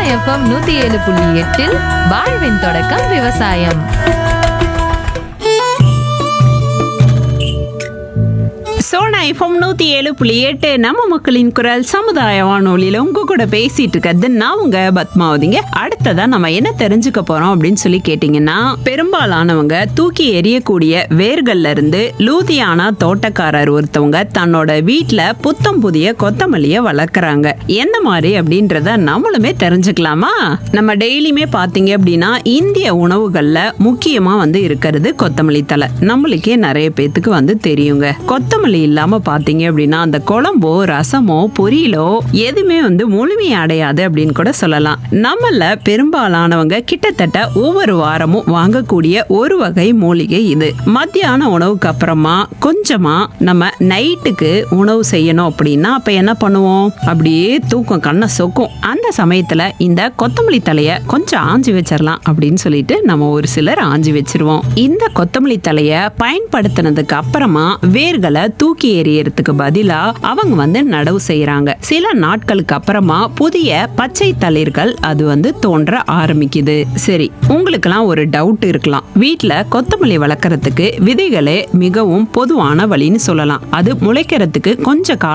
FM நூத்தி ஏழு புள்ளி எட்டில் வாழ்வின் தொடக்கம் விவசாயம் சோனா எஃப்எம் நூத்தி ஏழு புள்ளி எட்டு நம்ம மக்களின் குரல் சமுதாய வானொலியில உங்க கூட பேசிட்டு இருக்கிறது நான் உங்க பத்மாவதிங்க அடுத்ததா நம்ம என்ன தெரிஞ்சுக்க போறோம் அப்படின்னு சொல்லி கேட்டீங்கன்னா பெரும்பாலானவங்க தூக்கி எறியக்கூடிய வேர்கள்ல இருந்து லூதியானா தோட்டக்காரர் ஒருத்தவங்க தன்னோட வீட்ல புத்தம் புதிய கொத்தமல்லிய வளர்க்குறாங்க எந்த மாதிரி அப்படின்றத நம்மளுமே தெரிஞ்சுக்கலாமா நம்ம டெய்லியுமே பாத்தீங்க அப்படின்னா இந்திய உணவுகள்ல முக்கியமா வந்து இருக்கிறது கொத்தமல்லி தலை நம்மளுக்கே நிறைய பேத்துக்கு வந்து தெரியுங்க கொத்தமல்லி இல்லாம பாத்தீங்க அப்படின்னா அந்த குழம்போ ரசமோ பொரியலோ எதுவுமே வந்து முழுமையை அடையாது அப்படின்னு கூட சொல்லலாம் நம்மள பெரும்பாலானவங்க கிட்டத்தட்ட ஒவ்வொரு வாரமும் வாங்கக்கூடிய ஒரு வகை மூலிகை இது மத்தியான உணவுக்கு அப்புறமா கொஞ்சமா நம்ம நைட்டுக்கு உணவு செய்யணும் அப்படின்னா அப்ப என்ன பண்ணுவோம் அப்படியே தூக்கம் கண்ணை சொக்கும் அந்த சமயத்துல இந்த கொத்தமல்லி தலைய கொஞ்சம் ஆஞ்சி வச்சிடலாம் அப்படின்னு சொல்லிட்டு நம்ம ஒரு சிலர் ஆஞ்சி வச்சிருவோம் இந்த கொத்தமல்லி தலைய பயன்படுத்தினதுக்கு அப்புறமா வேர்களை தூக்கி எறியறதுக்கு பதிலா அவங்க வந்து நடவு செய்யறாங்க சில நாட்களுக்கு அப்புறமா புதிய பச்சை தளிர்கள் அது வந்து தோன்ற ஆரம்பிக்குது சரி உங்களுக்கெல்லாம் ஒரு டவுட் இருக்கலாம் வீட்ல கொத்தமல்லி வளர்க்கறதுக்கு விதைகளே மிகவும் பொதுவான வழின்னு சொல்லலாம் அது முளைக்கிறதுக்கு கொஞ்ச காலம்